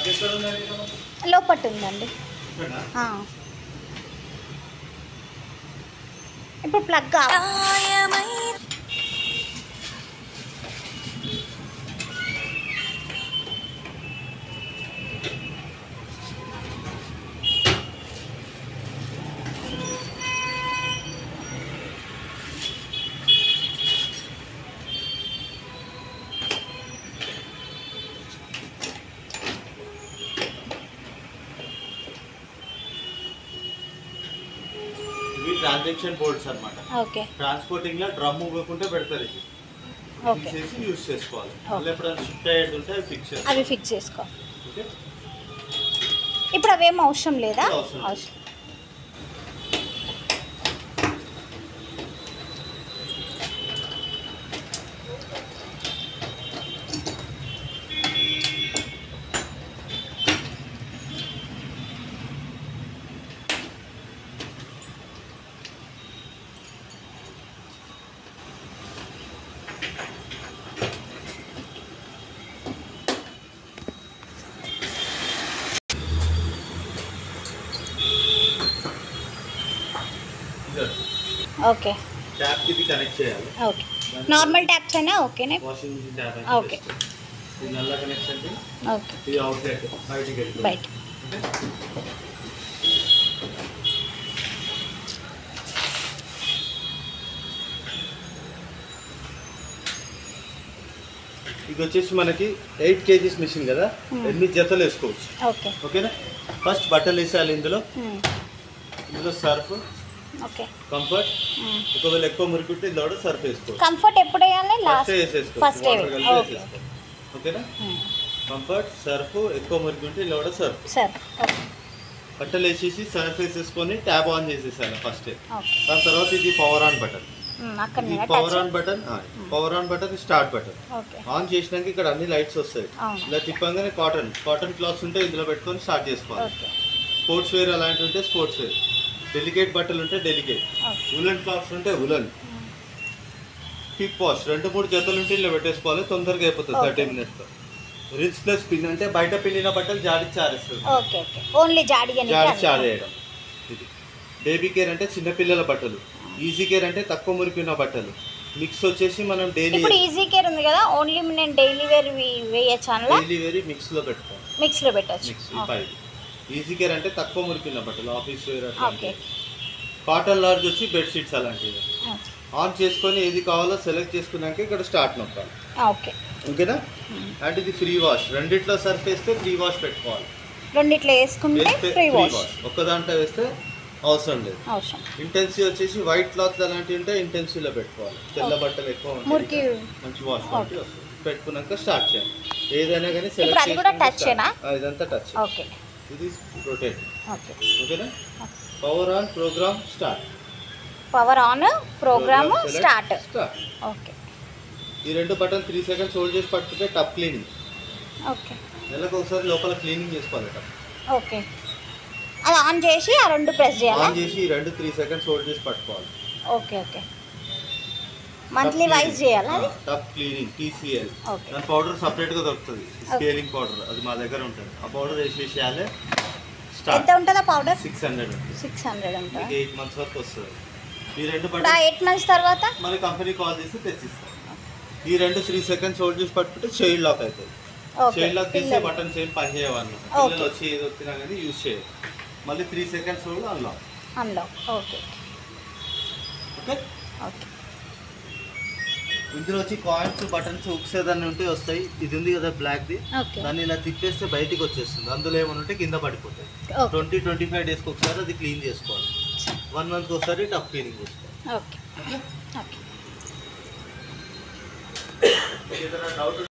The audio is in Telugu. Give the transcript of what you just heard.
ప్లగ్ ఎక్కడ ఉందండి ఇక్కడ? లోపట్ ఉందండి ఇక్కడా? ఆ. ఇప్పుడు ప్లగ్ కావాలి ఇవి ట్రాన్సాక్షన్ బోర్డ్స్ అన్నమాట ఓకే ట్రాన్స్పోర్టింగ్ లో డ్రమ్ ఇవ్వకుంటే పెడతారు ఇది ఓకే తీసేసి యూస్ చేసుకోవాలి మళ్ళీ ఎప్పుడైనా షిఫ్ట్ అయ్యేది ఉంటే అవి ఫిక్స్ చేస్తారు అవి ఫిక్స్ చేసుకో ఓకే ఇప్పుడు అవేం అవసరం లేదా అవసరం లేదు. అవసరం ఓకే ట్యాప్ ఇది కనెక్ట్ చేయాలి ఓకే నార్మల్ ట్యాప్స్ అయినా ఓకేనే వాషింగ్ మిషన్ ట్యాప్ ఓకే. ఇది నల్ల కనెక్షన్ ఓకే ఇది అవుట్లెట్ బయటికి వెళ్తుంది బయట ఇది వచ్చేసి మనకి ఎయిట్ కేజీస్ మిషన్ కదా Hmm. ఎనిమిది జతలు వేసుకోవచ్చు ఓకే ఓకేనా ఫస్ట్ బట్టలు వేసేయాలి ఇందులో మ్మ్. ఇందులో సర్ఫ్ ఓకే కంఫర్ట్ మ్మ్. ఒకవేళ ఎక్కువ మురికుంటే ఇందులో కూడా సర్ఫ్ వేసుకోవచ్చు కంఫర్ట్ ఎప్పుడు వేయాలి ఫస్ట్ లాస్ట్ వేసేసుకోవచ్చు ఫస్ట్ వాటర్ కలిపి ఓకే వేసేసుకోవాలి ఓకేనా మ్మ్. కంఫర్ట్ సర్ఫ్ ఎక్కువ మురికుంటే ఇందులో కూడా సర్ఫ్ సరే ఓకే బట్టలు వేసేసి సర్ఫ్ వేసేసుకొని ట్యాప్ ఆన్ చేసేసాను ఫస్ట్ ఓకే దాని తర్వాత ఇది పవర్ ఆన్ బటన్ మ్మ్. అక్కడ ఇది నేను power touch on button power on button start button okay on చేసినాక ఇక్కడ అన్ని లైట్స్ వస్తాయి అవును. ఇలా తిప్పంగానే కాటన్ కాటన్ క్లాత్స్ ఉంటే ఇందులో పెట్టుకొని స్టార్ట్ చేసుకోవాలి ఓకే స్పోర్ట్స్ వేర్ అలాంటివి ఉంటే స్పోర్ట్స్ వేర్ డెలికేట్ బట్టలు ఉంటే డెలికేట్ ఓకే ఉలన్ క్లాత్స్ ఉంటే ఉలన్ మ్మ్. క్విక్ వాష్ రెండు మూడు జతలు ఉంటే ఇలా పెట్టేసుకోవాలి తొందరగా అయిపోతుంది Okay. థర్టీ మినిట్స్లో రిన్స్ ప్లస్ పిన్ అంటే బయట పిండిన బట్టలు జాడిచ్చి ఆరేస్తుంది ఓకే ఓకే ఓన్లీ జాడి అని జాడిచ్చి ఆరేయడం ఇది బేబీ కేర్ అంటే చిన్నపిల్లల బట్టలు ఈజీ కేర్ అంటే తక్కువ మురికిన బట్టలు మిక్స్ వచ్చేసి మనం డైలీ ఇప్పుడు ఈజీ కేర్ ఉంది కదా ఓన్లీ నేను డైలీ వేర్ వేయచ్చు అందులో డైలీ వేరి మిక్స్లో పెట్టుకోవాలి మిక్స్లో పెట్టచ్చు మిక్స్ ఫైవ్ ఈజీ కేర్ అంటే తక్కువ మురికిన బట్టలు office wear okay cotton large వచ్చి బెడ్షీట్స్ అలాంటివి ఆన్ చేసుకొని ఏది కావాలో సెలెక్ట్ చేసుకున్నాక ఇక్కడ స్టార్ట్ నొక్కాలి ఓకే ఓకేనా అండ్ ఇది ఫ్రీ వాష్ రెండిట్లో సర్ఫ్ వేస్తే ఫ్రీ వాష్ పెట్టుకోవాలి రెండిట్లో వేసుకుంటే వేస్తే ఫ్రీ వాష్ ఒక్క దాంట్లో వేస్తే అవసరం లేదు అవసరం ఇంటెన్సీ వచ్చేసి వైట్ క్లాత్ అలాంటివి ఉంటే ఇంటెన్సీలో పెట్టుకోవాలి తెల్ల బట్టలు ఎక్కువ ఉంటాయి మురికి కదా, మంచి వాష్ క్వాలిటీ వస్తుంది పెట్టుకున్నాక స్టార్ట్ చేయాలి ఏదైనా కానీ ఇప్పుడు అది కూడా touch ఏనా? ఇదంతా టచ్ ఓకే ఇది రొటేట్ ఓకే ఓకేనా power on program start power on program select, start start okay ఈ రెండు బటన్ త్రీ సెకండ్స్ హోల్డ్ చేసి పట్టుకుంటే టప్ క్లీనింగ్ ఓకే నెలకు ఒకసారి లోపల క్లీనింగ్ చేసుకోవాలి టప్ ఓకే అది ఆన్ చేసి ఆ రెండు ప్రెస్ చేయాలా ఆన్ చేసి ఈ రెండు త్రీ సెకండ్స్ హోల్డ్ చేసి పట్టుకోవాలి ఓకే ఓకే మంత్లీ వైజ్ చేయాలా అది టప్ క్లీనింగ్ టీసీఎల్ ఓకే దాని పౌడర్ సపరేట్గా దొరుకుతుంది స్కేలింగ్ పౌడర్ అది మా దగ్గర ఉంటుంది ఆ పౌడర్ వేసేసేయాలి ఎంత స్టార్ట్ ఉంటుందా పౌడర్ సిక్స్ హండ్రెడ్ ఉంటుంది సిక్స్ హండ్రెడ్ మీకు ఉంటుందా ఎయిట్ మంత్స్ వరకు వస్తుంది ఈ రెండు ఇప్పుడు ఆ బటన్ ఎయిట్ మంత్స్ తర్వాత మన కంపెనీ కాల్ చేసి తెచ్చిస్తాం ఈ రెండు త్రీ సెకండ్స్ హోల్డ్ చేసి పట్టుకుంటే చైల్డ్ లాక్ అవుతుంది ఓకే చైల్డ్ లాక్ తీసే పిల్లలు. బటన్స్ ఏం పని చేయవన్నమాట Okay. పిల్లలు వచ్చి ఏది వచ్చినా కానీ యూజ్ చేయాలి మళ్ళీ three seconds hold unlock unlock okay okay okay ఇందులో వచ్చి కాయిన్స్ బటన్స్ హుక్స్ ఏదైనా ఉంటే వస్తాయి ఇది ఉంది కదా బ్లాక్ది ఓకే దాన్ని ఇలా తిప్పేస్తే బయటికి వచ్చేస్తుంది అందులో ఏమైనా ఉంటే కింద పడిపోతాయి ఓకే ట్వంటీ ట్వంటీ ఫైవ్ డేస్కి ఒకసారి అది క్లీన్ చేసుకోవాలి వన్ మంత్కి ఒకసారి టఫ్ క్లీనింగ్ చేసుకోవాలి ఓకే ఓకే ఏదైనా డౌట్